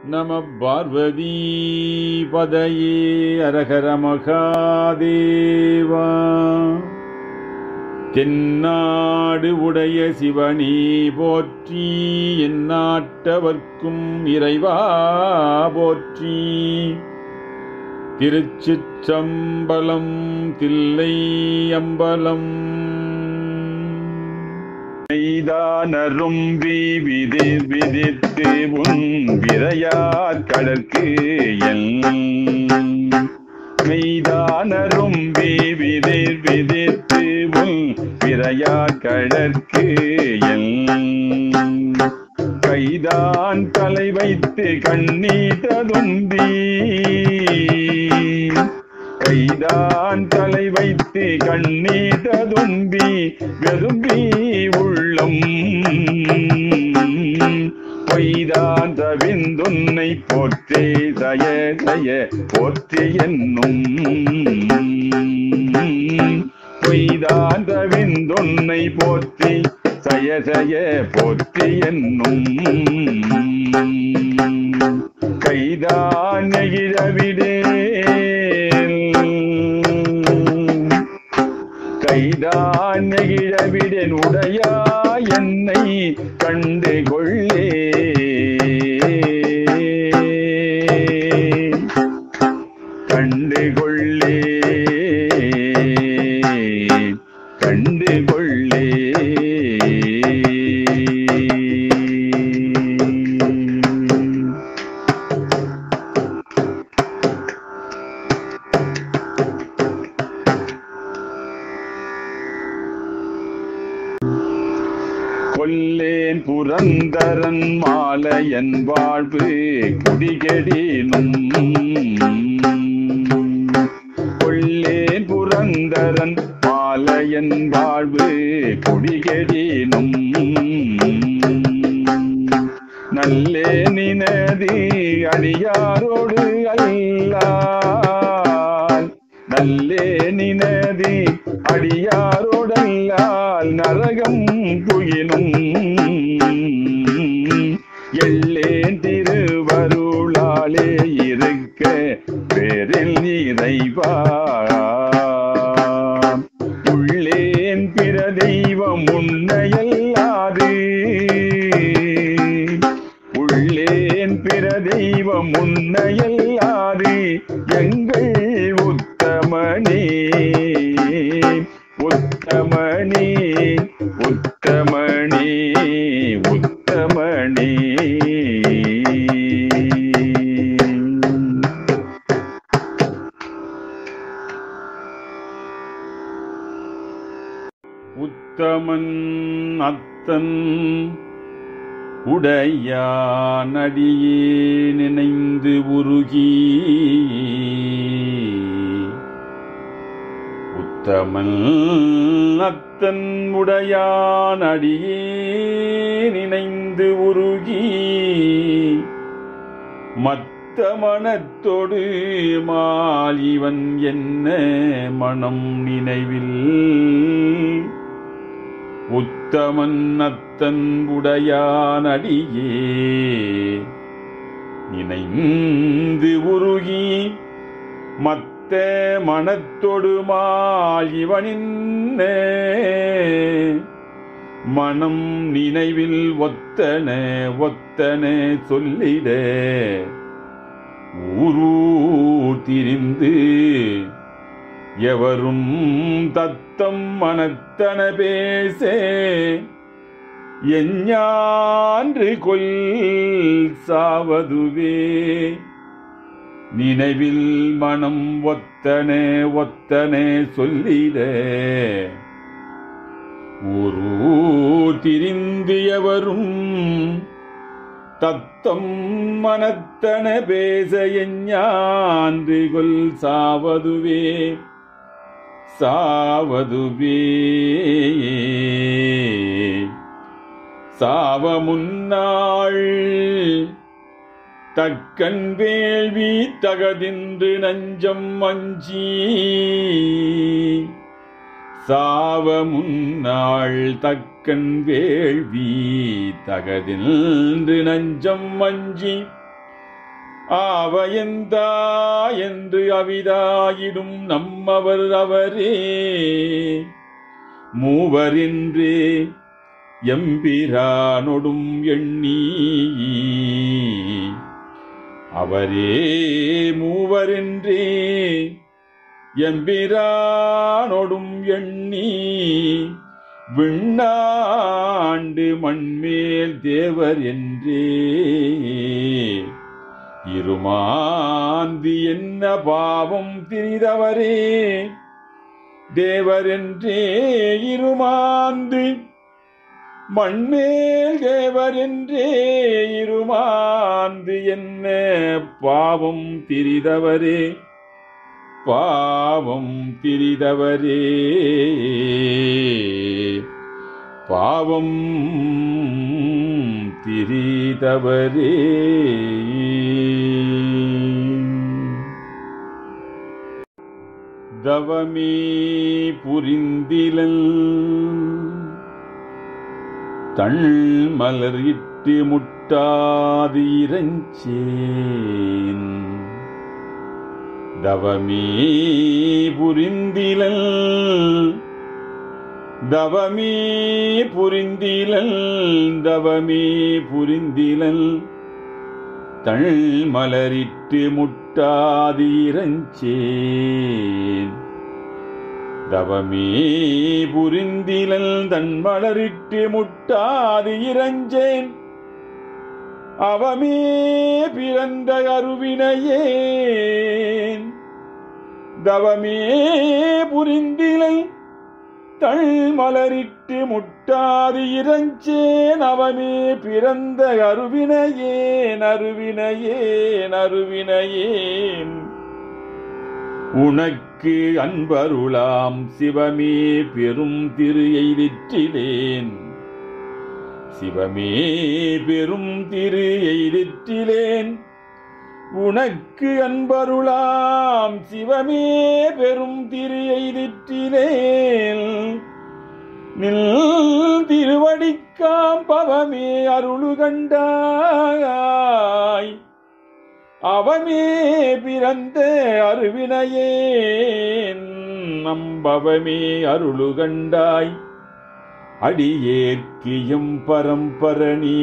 நம பார்வதி பதையே அரகர மகாதேவா தென்னாடு உடைய சிவனே போற்றி எந்நாட்டவர்க்கும் இறைவா போற்றி திருச்சிற்றம்பலம் தில்லை அம்பலம் மெய்தானரும் விதிர் விதித்து உன் விரையார் கடற்கு எல் மெய்தானரும் விதிர் விதித்து உன் விரையார் கடற்கு எல் கைதான் தலை வைத்து கண்ணீட்டதும்பி கைதான் தலை வைத்து கண்ணீட்டதும்பி வெதும்பி உள்ளம் பொய்தான் தவிந்துன்னை போற்றே தய தய போற்றி என்னும் பொய்தான் தவிந்துன்னை போற்றி சய சய போற்றி என்னும் கைதான் நெகிழவிடே கைதான் நெகிழவிடேன் உடையா என்னை கண்டு கொள்ளே கண்டு கொள்ளே கண்டு கொள்ளே கொல்லேன் புரந்தரன் மாலையன் வாழ்வு குடிகெடினும் கொல்லேன் புரந்தரன் மாலையன் வாழ்வு குடிகெடினும் நல்லே நினதி அடியாரோடு அல்லால் நல்லே நினதி அடியாரோடல்லால் நரகம் புகினும் எள்ளேன் திருவருளாலே இருக்க பேரில் இறைவா உள்ளேன் பிற தெய்வம் உன்னையல்லாது உள்ளேன் பிற தெய்வம் உன்னையல்லாது எங்கள் உத்தமனே உத்தமனே உத்தமனே உத்தமனே உத்தமன் அத்தன் உடையானடியே நினைந்து உருகி உத்தமன் அத்தன் உடையானடியே நினைந்து உருகி மத்த மனத்தொடு மாலிவன் என்ன மனம் நினைவில் உத்தமன் அத்தன் உடையானடியே நினைந்து உருகி மத்த மனத்தொடுமால் இவனின் மனம் நினைவில் ஒத்தன ஒத்தன சொல்லிட ஊரூர் திரிந்து எவரும் தத்தம் மனத்தன பேசே எஞ்ஞான்று கொல் சாவதுவே நினைவில் மனம் ஒத்தனே ஒத்தனே சொல்லிட ஊரூர் திரிந்து எவரும் தத்தம் மனத்தன பேச எஞ்ஞான்று கொல் சாவதுவே சாவதுவே சாவ முன்னாள் தக்கன் வேள்வி தகதின்று நஞ்சம் மஞ்சி சாவ முன்னாள் தக்கன் வேள்வி தகதின்று நஞ்சம் மஞ்சி ஆவயந்தா என்று அவிதாயிடும் நம்மவர் அவரே மூவரின்றே எம்பிரானொடும் எண்ணி அவரே மூவரின்றே எம்பிரானொடும் எண்ணி விண்ணாண்டு மண்மேல் தேவர் என்றே இருமாந்தி என்ன பாவம் திரிதவரே தேவர் என்றே இருமாந்து மண்மேல் தேவர் என்றே இருமாந்து என்ன பாவம் திரிதவரே பாவம் திரிதவரே பாவம் திரிதவரே தவமே புரிந்திலல் தள் மலர் இட்டு முட்டாது இறஞ்சேன் தவமே புரிந்திலல் தவமே புரிந்திலல் தவமே புரிந்திலல் தள் மலரிட்டு முட்டாது இறஞ்சேன் தவமே புரிந்திலல் தன் மலரிட்டு முட்டாது இறஞ்சேன் அவமே பிறந்த அருவினையேன் தவமே புரிந்திலல் தள் மலரிட்டு முட்டாது இறஞ்சேன் அவமே பிறந்த அருவினையேன் அருவினையேன் அருவினையேன் உனக்கு அன்பருளாம் சிவமே பெரும் திரு எய்திற்றிலேன் சிவமே பெரும் திரு எய்திற்றிலேன் உனக்கு அன்பருளாம் சிவமே பெரும் திரு எய்திற்றிலேன் நில் திருவடிக்காம் பவமே அருளு கண்டாய் அவமே பிறந்த அருவினையேன் நம்பவமே அருளு கண்டாய் அடியேற்கியும் பரம்பரணி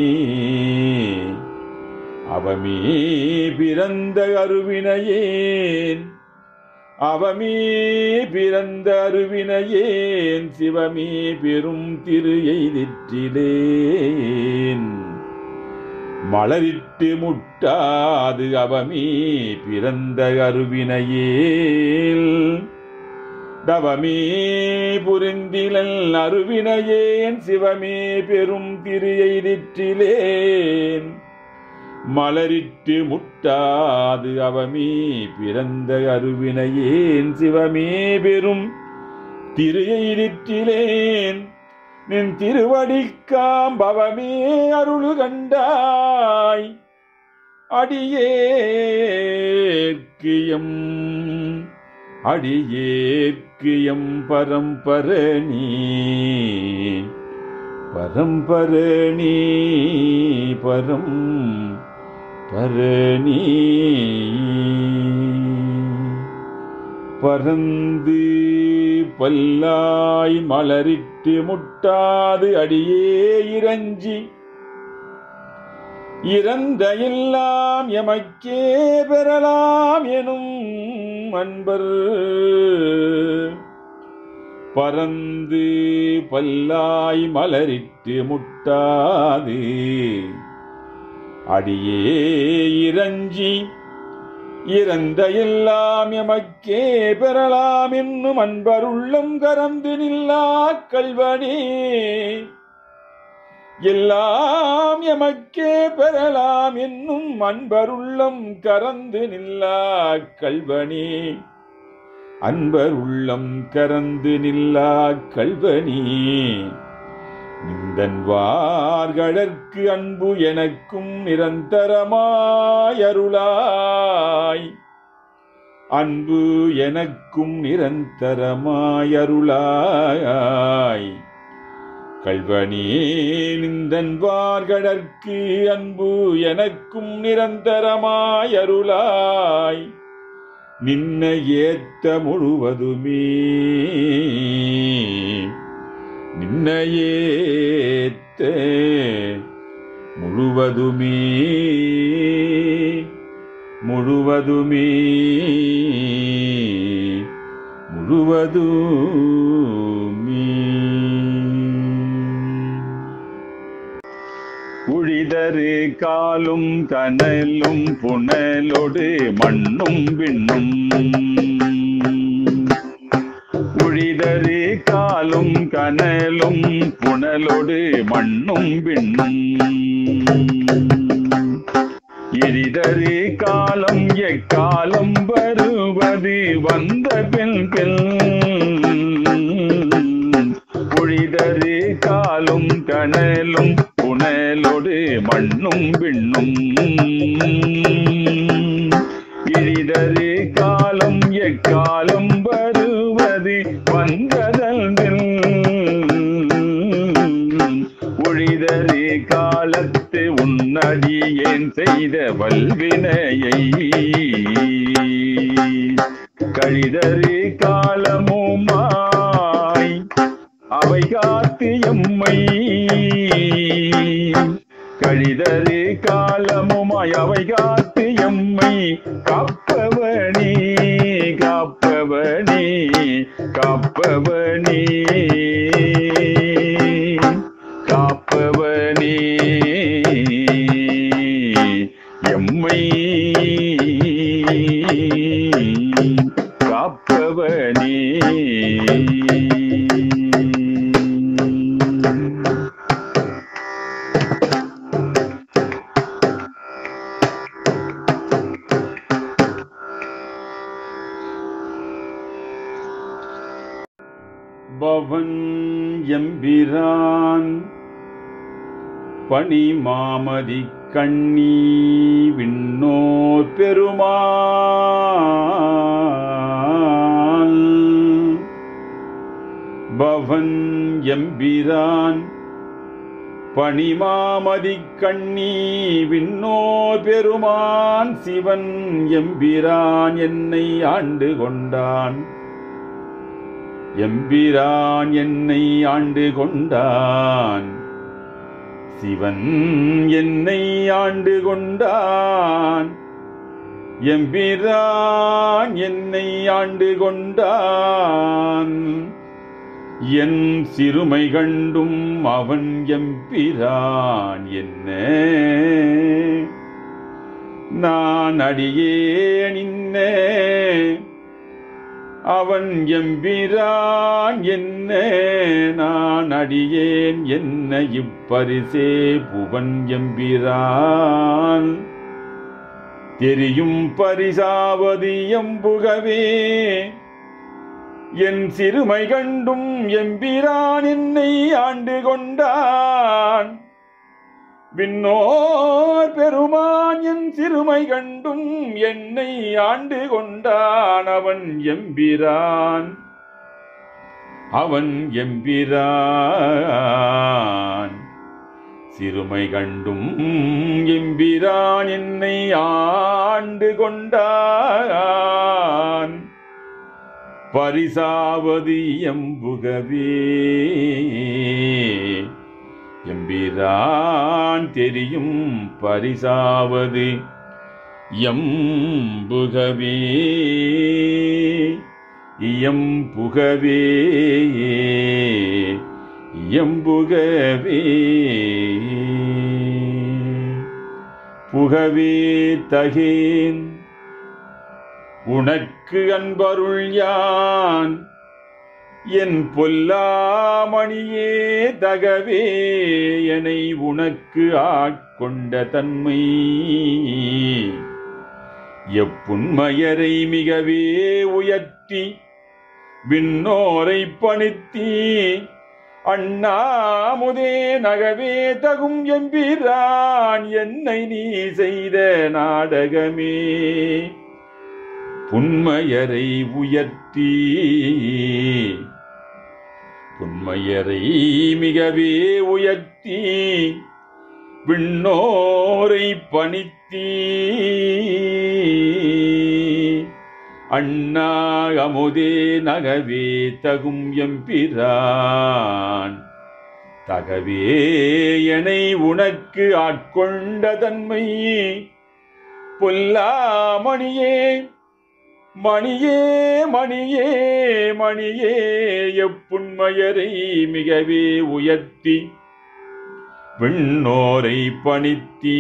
அவமே பிறந்த அருவினையேன் அவமே பிறந்த அருவினையேன் சிவமே பெரும் திரு எய்திற்றிலேன் மலரிட்டு முட்டாது அவமே பிறந்த அருவினையேல் தவமே புரிந்திலல் அருவினையேன் சிவமே பெரும் திரு எய்திற்றிலேன் மலரிட்டு முட்டாது அவமே பிறந்த அருவினையேன் சிவமே பெரும் திரு எய்திற்றிலேன் நின் திருவடிக்காம் பவமே அருளு கண்டாய் அடியேற்கியம் அடியேற்கியம் பரம்பரணி பரம்பரணி பரம் பரணி பறந்து பல்லாய் மலரிட்டு முட்டாது அடியே இறஞ்சி இறந்த எல்லாம் எமக்கே பெறலாம் எனும் அன்பர் பறந்து பல்லாய் மலரிட்டு முட்டாது அடியே இறஞ்சி இறந்த எல்லாம் எமக்கே பெறலாம் என்னும் அன்பருள்ளம் கரந்து நில்லா கல்வனே எல்லாம் எமக்கே பெறலாம் என்னும் அன்பருள்ளம் கரந்து நில்லா கல்வனே அன்பர் உள்ளம் கரந்து நில்லா கல்வனே நிந்தன் வார்கழற்கு அன்பு எனக்கும் நிரந்தரமாயருளாய் அன்பு எனக்கும் நிரந்தரமாயருளாய் கல்வனே நிந்தன்வார்கடற்கு அன்பு எனக்கும் நிரந்தரமாய் அருளாய் நின்ன ஏத்த முழுவதுமே நின்ன ஏத்த முழுவதுமே முழுவதுமே முழுவதுமே உழிதரு காலும் கனலும் புனலோடு மண்ணும் விண்ணும் உழிதரு காலும் கனலும் புனலோடு மண்ணும் விண்ணும் எரிதரு காலம் எக்காலம் வருவது வந்த பின் பின் பொழிதரு காலும் கனலும் புனலோடு மண்ணும் விண்ணும் இழிதரு காலம் எக்காலம் வருவது வந்ததல் ஒழிதரு காலத்து உன்னடியேன் செய்த வல்வினையை கழிதரு காலமுமாய் அவை காத்து எம்மை கழிதரு காலமுமாய் அவை காத்து எம்மை காப்பவனே காப்பவனே காப்பவனே காப்பவனே எம்மை காப்பவனே பவன் எம்பிரான் பணி மாமதி கண்ணி விண்ணோர் பெருமாள் பவன் எம்பிரான் பணிமாமதி கண்ணி விண்ணோர் பெருமான் சிவன் எம்பிரான் என்னை ஆண்டு கொண்டான் எம்பிரான் என்னை ஆண்டு கொண்டான் சிவன் என்னை ஆண்டு கொண்டான் எம்பிரான் என்னை ஆண்டு கொண்டான் என் சிறுமை கண்டும் அவன் எம்பிரான் என்ன நான் அடியேனின்னே அவன் எம்பிரான் என்ன நான் அடியேன் என்ன இப்பரிசே புவன் எம்பிரான் தெரியும் பரிசாவது எம்புகவே என் சிறுமை கண்டும் எம்பிரான் என்னை ஆண்டு கொண்டான் விண்ணோர் பெருமான் என் சிறுமை கண்டும் என்னை ஆண்டு கொண்டான் அவன் எம்பிரான் அவன் எம்பிரான் சிறுமை கண்டும் எம்பிரான் என்னை ஆண்டு கொண்டான் பரிசாவது எம்புகவே எம்பிரான் தெரியும் பரிசாவது எம்புகவே இயம்புகவே இயம்புகவே புகவே தகேன் உனக்கு அன்பருள் யான் என் பொல்லாமணியே தகவே என்னை உனக்கு ஆட்கொண்ட தன்மை எப்புண்மையரை மிகவே உயர்த்தி விண்ணோரை பணித்தி அண்ணாமுதே நகவே தகும் எம்பிரான் என்னை நீ செய்த நாடகமே புன்மையரை உயர்த்தி புன்மையரை மிகவே உயர்த்தி விண்ணோரை பணித்தீ அண்ணா அமுதே நகவே தகும் எம்பிரான் தகவே எனை உனக்கு ஆட்கொண்ட தன்மை பொல்லாமணியே மணியே மணியே மணியே எப்புண்மையரை மிகவே உயர்த்தி விண்ணோரை பணித்தீ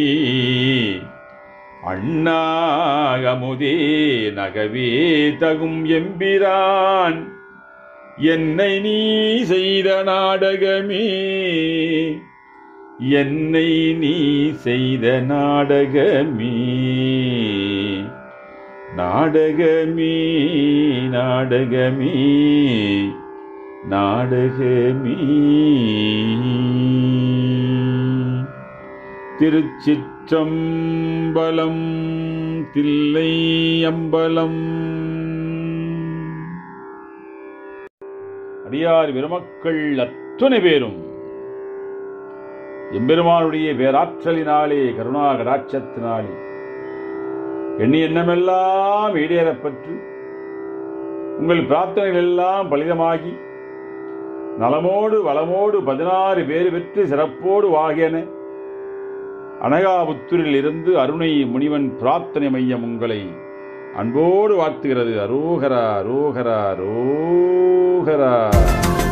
அண்ணாகமுதே நகவே தகும் எம்பிரான் என்னை நீ செய்த நாடகமே என்னை நீ செய்த நாடகமே நாடகமே நாடகமே நாடகமே திருச்சிற்றம்பலம் தில்லை அம்பலம் அடியார் பெருமக்கள் அத்துணை பேரும் எம்பெருமானுடைய பேராற்றலினாலே கருணா கடாட்சத்தினாலே எண்ணி எண்ணமெல்லாம் ஈடேறப்பட்டு உங்கள் பிரார்த்தனைகள் எல்லாம் பலிதமாகி நலமோடு வளமோடு பதினாறு பேர் பெற்று சிறப்போடு வாகியன அனகாபுத்தூரில் இருந்து அருணை முனிவன் பிரார்த்தனை மையம் உங்களை அன்போடு வாழ்த்துகிறது அரோகரா அரோகரா அரோகரா